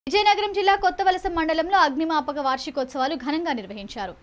విజయనగరం జిల్లా కొత్తవలస మండలంలో అగ్నిమాపక వార్షికోత్సవాలు ఘనంగా నిర్వహించారు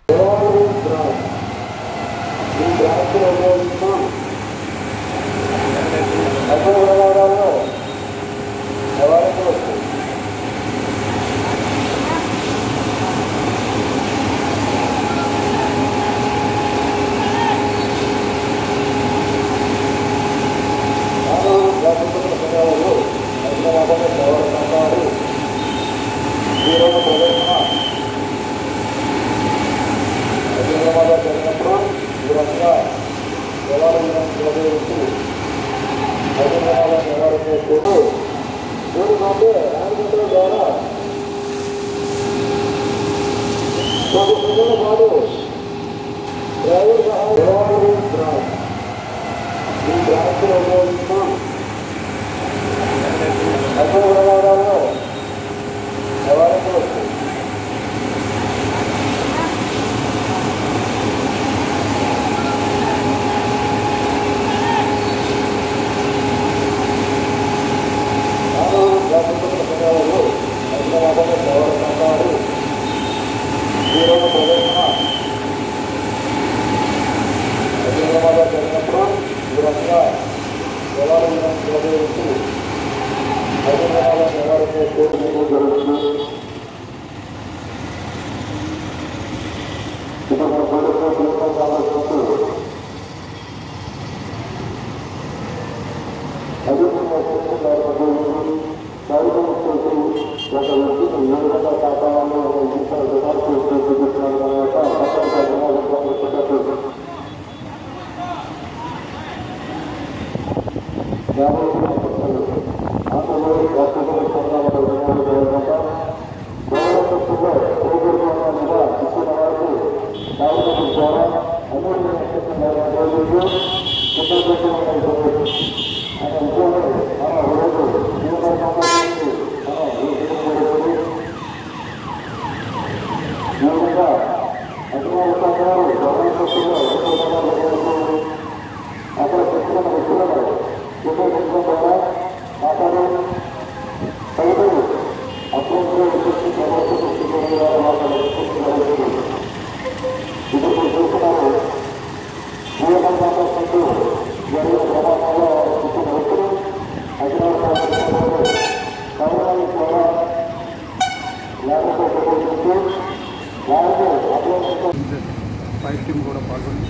ఫైర్ టీం కూడా పాల్గొని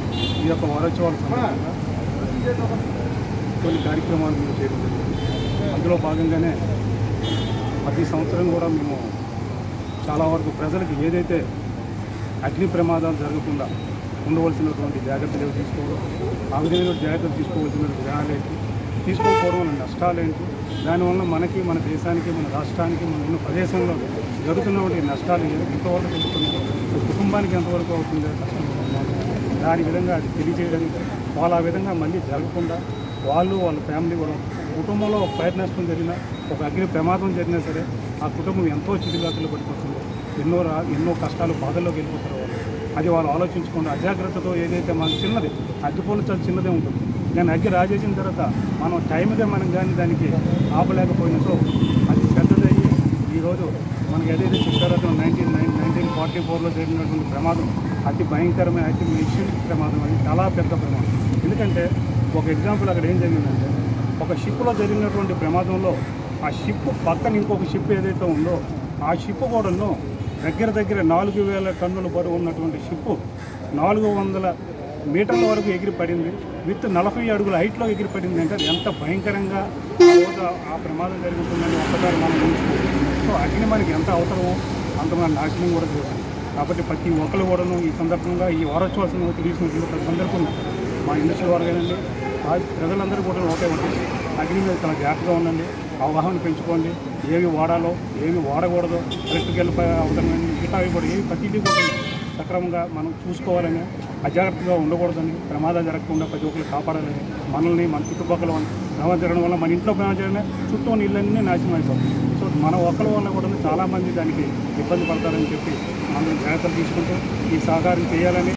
ఈ యొక్క వారోత్సవాల సందర్భంగా కొన్ని కార్యక్రమాలు మేము చేయడం జరిగింది అందులో భాగంగానే ప్రతి సంవత్సరం కూడా మేము చాలా వరకు ప్రజలకు ఏదైతే అగ్ని ప్రమాదాలు జరగకుండా ఉండవలసినటువంటి జాగ్రత్తలు ఏవి తీసుకోవడం ఆ విధమైన జాగ్రత్తలు తీసుకోవాల్సిన విధానాలు ఏంటి తీసుకోకపోవడం వల్ల నష్టాలు ఏంటి దానివల్ల మనకి మన దేశానికి మన రాష్ట్రానికి మన ఉన్న ప్రదేశంలో జరుగుతున్నటువంటి నష్టాలు ఏ- ఎంతవరకు తెలుస్తుంది కుటుంబానికి ఎంతవరకు అవుతుంది కష్టం దాని విధంగా అది తెలియజేయడానికి వాళ్ళు ఆ విధంగా మళ్ళీ జరగకుండా వాళ్ళు వాళ్ళ ఫ్యామిలీ కూడా కుటుంబంలో ఒక ఫైర్ నష్టం జరిగినా ఒక అగ్ని ప్రమాదం జరిగినా సరే ఆ కుటుంబం ఎంతో చితిగాతులు పడిపోతుంది ఎన్నో రా ఎన్నో కష్టాలు బాధల్లోకి వెళ్ళిపోతారు వాళ్ళు అది వాళ్ళు ఆలోచించకుండా అజాగ్రత్తతో ఏదైతే మనకు చిన్నది అగ్గిపోలు చాలా చిన్నదే ఉంటుంది కానీ అగ్గి రాజేసిన తర్వాత మనం టైంగా మనం కానీ దానికి ఆపలేకపోయినా సో అది పెద్దదయ్యి ఈరోజు మనకి ఏదైతే చెప్పారో నైన్టీన్ నైన్ నైన్టీన్ ఫార్టీ ఫోర్లో జరిగినటువంటి ప్రమాదం అతి భయంకరమైన అతి మిషన్ ప్రమాదం అది చాలా పెద్ద ప్రమాదం ఎందుకంటే ఒక ఎగ్జాంపుల్ అక్కడ ఏం జరిగిందంటే ఒక షిప్లో జరిగినటువంటి ప్రమాదంలో ఆ షిప్ పక్కన ఇంకొక షిప్ ఏదైతే ఉందో ఆ షిప్ కూడాను దగ్గర దగ్గర నాలుగు వేల టన్నుల బరువు ఉన్నటువంటి షిప్ నాలుగు వందల మీటర్ల వరకు ఎగిరి పడింది విత్ నలభై అడుగుల హైట్లో ఎగిరి పడింది అంటే అది ఎంత భయంకరంగా ఆ రోజు ఆ ప్రమాదం జరుగుతుందని ఒక్కసారి మనం ఊహించుకోవాలి సో అగ్ని మనకి ఎంత అవసరమో అంత మన నాశనం కూడా చేస్తుంది కాబట్టి ప్రతి ఒక్కరు కూడాను ఈ సందర్భంగా ఈ వారోత్సవాల సందర్భంగా తెలిసిన ప్రతి సందర్భంగా మా ఇండస్ట్రీ వారిగానండి ఆ ప్రజలందరూ కూడా ఒకే ఉంటుంది అగ్ని మీద చాలా జాగ్రత్తగా ఉండండి అవగాహన పెంచుకోండి ఏవి వాడాలో ఏమి వాడకూడదో ఎలక్ట్రికల్ అవసరం మిగతా కూడా ఏవి ప్రతిదీ కూడా సక్రమంగా మనం చూసుకోవాలని అజాగ్రత్తగా ఉండకూడదని ప్రమాదాలు జరగకుండా ప్రతి ఒక్కరు కాపాడాలని మనల్ని మన చుట్టుపక్కల వాళ్ళని ప్రమాదం జరగడం వల్ల మన ఇంట్లో ప్రమాదం జరగడం చుట్టూ ఉన్న ఇళ్ళన్నీ నాశనం అయిపోతుంది సో మన ఒక్కరి వల్ల కూడా చాలామంది దానికి ఇబ్బంది పడతారని చెప్పి మనం జాగ్రత్తలు తీసుకుంటూ ఈ సహకారం చేయాలని